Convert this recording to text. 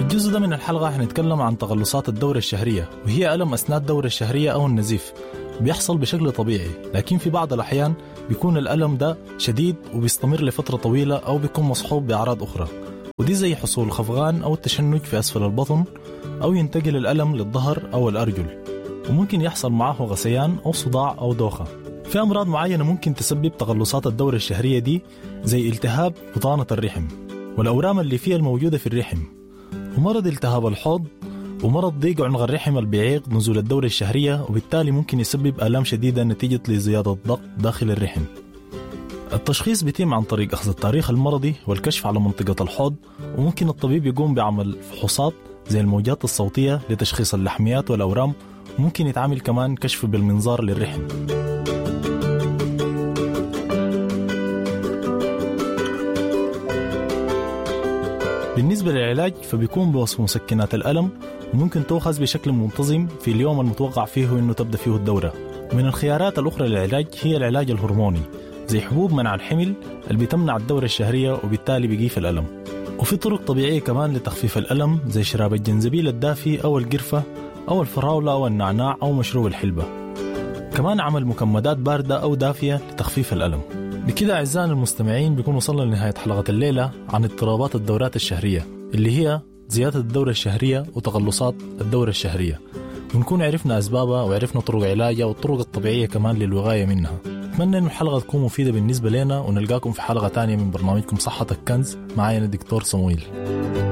الجزء ده من الحلقة حنتكلم عن تقلصات الدورة الشهرية وهي ألم أثناء الدورة الشهرية أو النزيف بيحصل بشكل طبيعي لكن في بعض الأحيان بيكون الألم ده شديد وبيستمر لفترة طويلة أو بيكون مصحوب بأعراض أخرى ودي زي حصول خفقان أو التشنج في أسفل البطن أو ينتقل الألم للظهر أو الأرجل وممكن يحصل معه غثيان أو صداع أو دوخة في أمراض معينة ممكن تسبب تقلصات الدورة الشهرية دي زي التهاب بطانة الرحم والأورام اللي فيها الموجودة في الرحم ومرض التهاب الحوض ومرض ضيق عنق الرحم اللي بيعيق نزول الدورة الشهرية وبالتالي ممكن يسبب آلام شديدة نتيجة لزيادة ضغط داخل الرحم التشخيص بيتم عن طريق أخذ التاريخ المرضي والكشف على منطقة الحوض وممكن الطبيب يقوم بعمل فحوصات زي الموجات الصوتية لتشخيص اللحميات والأورام وممكن يتعمل كمان كشف بالمنظار للرحم بالنسبة للعلاج فبيكون بوصف مسكنات الألم وممكن تؤخذ بشكل منتظم في اليوم المتوقع فيه أنه تبدأ فيه الدورة ومن الخيارات الأخرى للعلاج هي العلاج الهرموني زي حبوب منع الحمل اللي بتمنع الدورة الشهرية وبالتالي بيقيف الألم وفي طرق طبيعية كمان لتخفيف الألم زي شراب الجنزبيل الدافي أو القرفة أو الفراولة أو النعناع أو مشروب الحلبة كمان عمل مكمدات باردة أو دافية لتخفيف الألم بكده أعزائنا المستمعين بيكون وصلنا لنهاية حلقة الليلة عن اضطرابات الدورات الشهرية اللي هي زيادة الدورة الشهرية وتقلصات الدورة الشهرية ونكون عرفنا أسبابها وعرفنا طرق علاجها والطرق الطبيعية كمان للوقاية منها أتمنى أن الحلقة تكون مفيدة بالنسبة لنا ونلقاكم في حلقة تانية من برنامجكم صحة الكنز معايا الدكتور صمويل